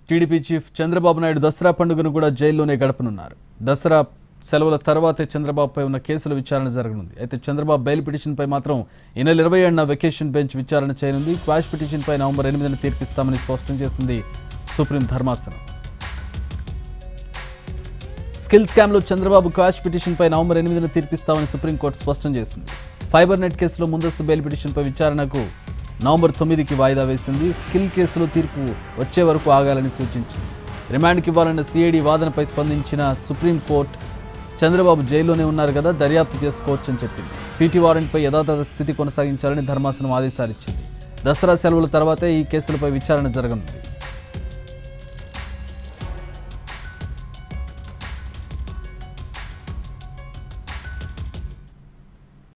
TDP chief Chandrababu Naidu Dasara పండుగను కూడా జైల్లోనే గడపనున్నారు దసరా సెలవుల తర్వాతే చంద్రబాబుపై ఉన్న కేసుల విచారణ జరగనుంది అయితే చంద్రబాబు బెయిల్ పిటిషన్పై మాత్రం ఈ నెల ఇరవై ఏడున వెకేషన్ బెంచ్ విచారణ చేయనుంది క్వాష్ పిటిషన్పై నవంబర్ ఎనిమిదిన తీర్పిస్తామని స్పష్టం చేసింది సుప్రీం ధర్మాసనం స్కిల్ స్కామ్లో చంద్రబాబు క్వాష్ పిటిషన్పై నవంబర్ ఎనిమిదిన తీర్పిస్తామని సుప్రీంకోర్టు స్పష్టం చేసింది ఫైబర్ నెట్ కేసులో ముందస్తు బెయిల్ పిటిషన్పై విచారణకు నవంబర్ తొమ్మిదికి వాయిదా వేసింది స్కిల్ కేసులో తీర్పు వచ్చే వరకు ఆగాలని సూచించింది రిమాండ్కి ఇవ్వాలన్న సిఐడి వాదనపై స్పందించిన సుప్రీంకోర్టు చంద్రబాబు జైల్లోనే ఉన్నారు కదా దర్యాప్తు చేసుకోవచ్చని చెప్పింది పీటీ వారెంట్పై యథాతథ స్థితి కొనసాగించాలని ధర్మాసనం ఆదేశాలిచ్చింది దసరా సెలవుల తర్వాతే ఈ కేసులపై విచారణ జరగనుంది